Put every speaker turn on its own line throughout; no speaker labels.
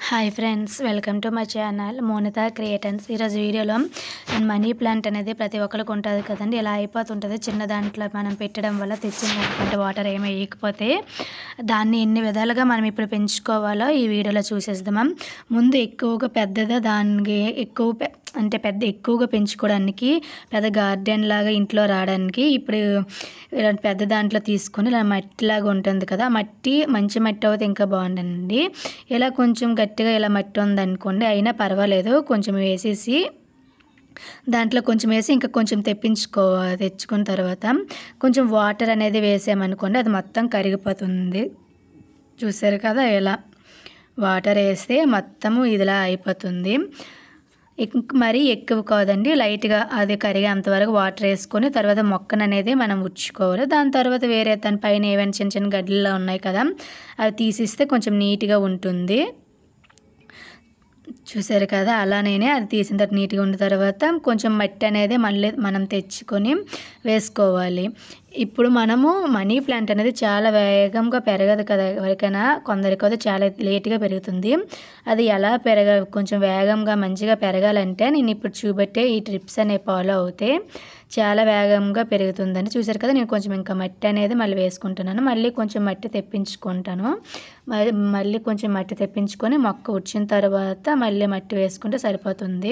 hi friends welcome to my channel Monitha creations ఈరోజు వీడియోలో నేను మనీ ప్లాంట్ అనేది ప్రతి ఒక్కరికి ఉంటుంది కదండి ఇలా అయిపోతుంటుంది చిన్న దాంట్లో మనం పెట్టడం వల్ల తెచ్చిన దానికంటే వాటర్ ఏమీ వేయకపోతే దాన్ని ఎన్ని విధాలుగా మనం ఇప్పుడు పెంచుకోవాలో ఈ వీడియోలో చూసేద్దాం ముందు ఎక్కువగా పెద్దదా దానికి ఎక్కువ పె- అంటే పెద్ద ఎక్కువగా పెంచుకోవడానికి పెద్ద గార్డెన్ లాగా ఇంట్లో రావడానికి ఇప్పుడు ఇలాంటి పెద్ద దాంట్లో తీసుకొని ఇలా మట్టిలాగా ఉంటుంది కదా ఆ మట్టి మంచి మట్టి అయితే ఇంకా బాగుండండి ఇలా కొంచెం గట్టిగా ఇలా మట్టి ఉందనుకోండి అయినా పర్వాలేదు కొంచెం వేసేసి దాంట్లో కొంచెం వేసి ఇంకా కొంచెం తెప్పించుకో తెచ్చుకున్న తర్వాత కొంచెం వాటర్ అనేది వేసామనుకోండి అది మొత్తం కరిగిపోతుంది చూసారు కదా ఇలా వాటర్ వేస్తే మొత్తము ఇదిలా అయిపోతుంది ఇంక మరీ ఎక్కువ కాదండి లైట్గా అది కరిగేంతవరకు వాటర్ వేసుకొని తర్వాత మొక్కను అనేది మనం ఉచ్చుకోవాలి దాని తర్వాత వేరే దాని పైన ఏవైనా చిన్న చిన్న గడ్డల్లో ఉన్నాయి కదా అవి తీసిస్తే కొంచెం నీట్గా ఉంటుంది చూసారు కదా అలానే అది తీసిన తర్వాత నీట్గా ఉన్న తర్వాత కొంచెం మట్టి అనేది మళ్ళీ మనం తెచ్చుకొని వేసుకోవాలి ఇప్పుడు మనము మనీ ప్లాంట్ అనేది చాలా వేగంగా పెరగదు కదా ఎవరికైనా కొందరికి అయితే చాలా లేట్గా పెరుగుతుంది అది ఎలా పెరగ కొంచెం వేగంగా మంచిగా పెరగాలంటే నేను ఇప్పుడు చూపెట్టే ఈ ట్రిప్స్ అనేవి ఫాలో అవుతే చాలా వేగంగా పెరుగుతుందని చూసారు కదా నేను కొంచెం ఇంకా మట్టి అనేది మళ్ళీ వేసుకుంటున్నాను మళ్ళీ కొంచెం మట్టి తెప్పించుకుంటాను మరి మళ్ళీ కొంచెం మట్టి తెప్పించుకొని మొక్క వచ్చిన తర్వాత మళ్ళీ మట్టి వేసుకుంటే సరిపోతుంది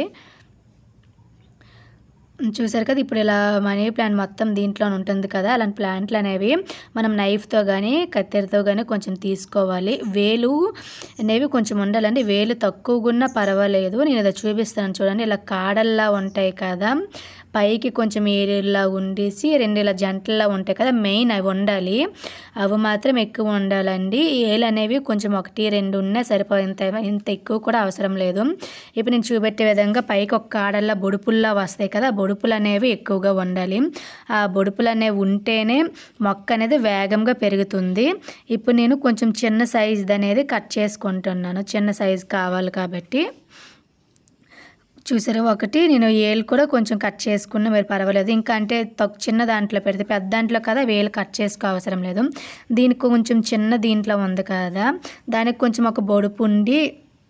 చూసారు కదా ఇప్పుడు ఇలా మనీ ప్లాంట్ మొత్తం దీంట్లో ఉంటుంది కదా అలాంటి ప్లాంట్లు అనేవి మనం నైఫ్తో కానీ కత్తెరతో కానీ కొంచెం తీసుకోవాలి వేలు అనేవి కొంచెం ఉండాలండి వేలు తక్కువగా ఉన్నా పర్వాలేదు నేను ఇలా చూపిస్తాను చూడండి ఇలా కాడల్లా ఉంటాయి కదా పైకి కొంచెం ఏరిలా ఉండేసి రెండు ఇలా జంటల్లా ఉంటాయి కదా మెయిన్ అవి ఉండాలి అవి మాత్రం ఎక్కువ ఉండాలండి ఏలు అనేవి కొంచెం ఒకటి రెండు ఉన్నా సరిపో ఇంత ఇంత ఎక్కువ కూడా అవసరం లేదు ఇప్పుడు నేను చూపెట్టే విధంగా పైకి ఒక కాడల్లా బొడుపుల్లా వస్తాయి కదా ఆ బొడుపులు అనేవి ఎక్కువగా ఉండాలి ఆ బొడుపులు అనేవి ఉంటేనే మొక్క అనేది వేగంగా పెరుగుతుంది ఇప్పుడు నేను కొంచెం చిన్న సైజు అనేది కట్ చేసుకుంటున్నాను చిన్న సైజు కావాలి కాబట్టి చూసారా ఒకటి నేను ఏలు కూడా కొంచెం కట్ చేసుకున్నా మీరు పర్వాలేదు ఇంకా అంటే తక్కువ చిన్న దాంట్లో పెడితే పెద్ద దాంట్లో కదా వేలు కట్ చేసుకో అవసరం లేదు దీనికి కొంచెం చిన్న దీంట్లో ఉంది కదా దానికి కొంచెం ఒక బొడుపు ఉండి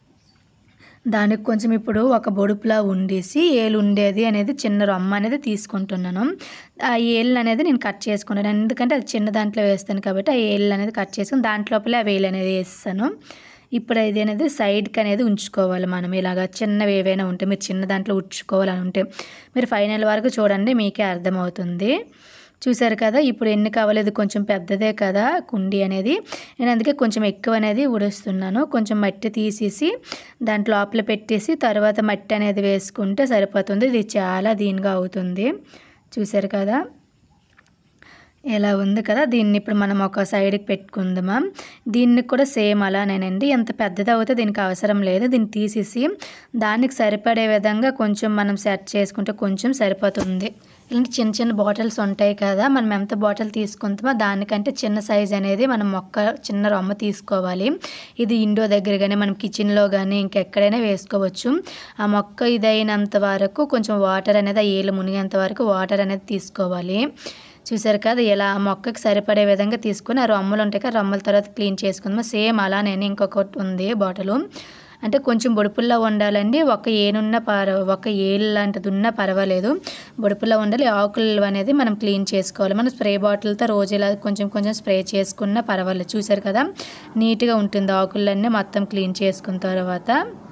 దానికి కొంచెం ఇప్పుడు ఒక బొడుపులా ఉండేసి ఏలు ఉండేది అనేది చిన్న రొమ్మ అనేది తీసుకుంటున్నాను ఆ ఏళ్ళు అనేది నేను కట్ చేసుకున్నాను ఎందుకంటే అది చిన్న దాంట్లో వేస్తాను కాబట్టి ఆ ఏళ్ళు అనేది కట్ చేసుకుని దాంట్లోపలే ఆ వేలు అనేది వేస్తాను ఇప్పుడు ఇది అనేది సైడ్కి అనేది ఉంచుకోవాలి మనం ఇలాగా చిన్నవి ఏవైనా ఉంటే మీరు చిన్న దాంట్లో ఉంచుకోవాలని ఉంటే మీరు ఫైనల్ వరకు చూడండి మీకే అర్థమవుతుంది చూసారు కదా ఇప్పుడు ఎన్ని కావాలి ఇది కొంచెం పెద్దదే కదా కుండీ అనేది నేను అందుకే కొంచెం ఎక్కువ అనేది ఉడుస్తున్నాను కొంచెం మట్టి తీసేసి దాంట్లో లోపల పెట్టేసి తర్వాత మట్టి అనేది వేసుకుంటే సరిపోతుంది ఇది చాలా దీనిగా అవుతుంది చూసారు కదా ఇలా ఉంది కదా దీన్ని ఇప్పుడు మనం ఒక సైడ్కి పెట్టుకుందామా దీన్ని కూడా సేమ్ అలానేనండి ఎంత పెద్దది అవుతే దీనికి అవసరం లేదు దీన్ని తీసేసి దానికి సరిపడే విధంగా కొంచెం మనం సెట్ చేసుకుంటే కొంచెం సరిపోతుంది ఇలాంటి చిన్న చిన్న బాటిల్స్ ఉంటాయి కదా మనం ఎంత బాటిల్ తీసుకుంటామో దానికంటే చిన్న సైజ్ అనేది మనం మొక్క చిన్న రొమ్మ తీసుకోవాలి ఇది ఇండో దగ్గర కానీ మనం కిచెన్లో కానీ ఇంకెక్కడైనా వేసుకోవచ్చు ఆ మొక్క ఇదైనంత వరకు కొంచెం వాటర్ అనేది ఆ ఏలు మునిగేంత వరకు వాటర్ అనేది తీసుకోవాలి చూసారు కదా ఇలా ఆ మొక్కకి సరిపడే విధంగా తీసుకుని ఆ రొమ్మలు ఉంటాయి కదా రొమ్మల తర్వాత క్లీన్ చేసుకుందాం సేమ్ అలానే ఇంకొకటి ఉంది బాటిల్ అంటే కొంచెం బొడుపుల్లో ఉండాలండి ఒక ఏనున్న పర ఒక ఏళ్ళు లాంటిది ఉన్నా పర్వాలేదు బొడుపుల్లో ఉండాలి ఆకులు అనేది మనం క్లీన్ చేసుకోవాలి మనం స్ప్రే బాటిల్తో రోజు ఇలా కొంచెం కొంచెం స్ప్రే చేసుకున్నా పర్వాలేదు చూసారు కదా నీట్గా ఉంటుంది ఆకులన్నీ మొత్తం క్లీన్ చేసుకున్న తర్వాత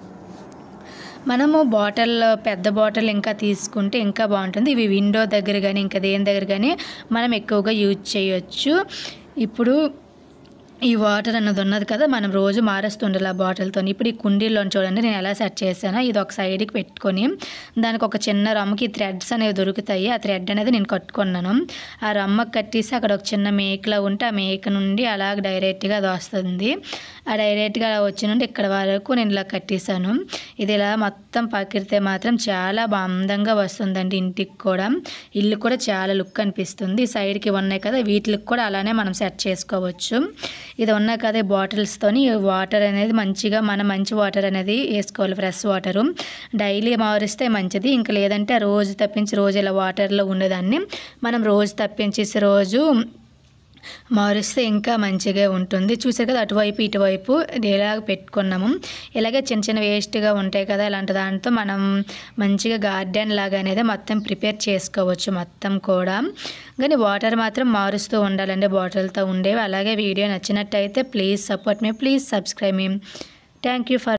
మనము బాటిల్ పెద్ద బాటిల్ ఇంకా తీసుకుంటే ఇంకా బాగుంటుంది ఇవి విండో దగ్గర కానీ ఇంకా దేని దగ్గర కానీ మనం ఎక్కువగా యూజ్ చేయొచ్చు ఇప్పుడు ఈ వాటర్ అన్నది ఉన్నది కదా మనం రోజు మారుస్తుండాలి ఆ బాటిల్తో ఇప్పుడు ఈ కుండీలో చూడండి నేను ఎలా సెట్ చేశానో ఇది ఒక సైడ్కి పెట్టుకొని దానికి ఒక చిన్న రమ్మకి థ్రెడ్స్ అనేవి దొరుకుతాయి ఆ థ్రెడ్ అనేది నేను కట్టుకున్నాను ఆ రమ్మకి కట్టేసి అక్కడ ఒక చిన్న మేకలా ఉంటే ఆ మేక నుండి అలా డైరెక్ట్గా అది వస్తుంది ఆ డైరెక్ట్గా అలా వచ్చి నుండి ఇక్కడ వరకు నేను ఇలా కట్టేశాను ఇది ఇలా మొత్తం పకిరితే మాత్రం చాలా బా- అందంగా వస్తుందండి ఇంటికి కూడా ఇల్లు కూడా చాలా లుక్ అనిపిస్తుంది ఈ సైడ్కి ఉన్నాయి కదా వీటికి కూడా అలానే మనం సెట్ చేసుకోవచ్చు ఇది ఉన్నాయి కదా ఈ బాటిల్స్తోని వాటర్ అనేది మంచిగా మనం మంచి వాటర్ అనేది వేసుకోవాలి ఫ్రెష్ వాటరు డైలీ మారిస్తే మంచిది ఇంకా లేదంటే రోజు తప్పించి రోజు ఇలా వాటర్లో ఉండేదాన్ని మనం రోజు తప్పించేసి రోజు మారుస్తే ఇంకా మంచిగా ఉంటుంది చూసారు కదా అటువైపు ఇటువైపు ఇలాగ పెట్టుకున్నాము ఇలాగే చిన్న చిన్న వేస్ట్గా ఉంటాయి కదా ఇలాంటి దాంతో మనం మంచిగా గార్డెన్ లాగా అనేది మొత్తం ప్రిపేర్ చేసుకోవచ్చు మొత్తం కూడా కానీ వాటర్ మాత్రం మారుస్తూ ఉండాలండి బాటిల్తో ఉండేవి అలాగే వీడియో నచ్చినట్టయితే ప్లీజ్ సపోర్ట్ మీ ప్లీజ్ సబ్స్క్రైబ్ మీ థ్యాంక్ యూ ఫర్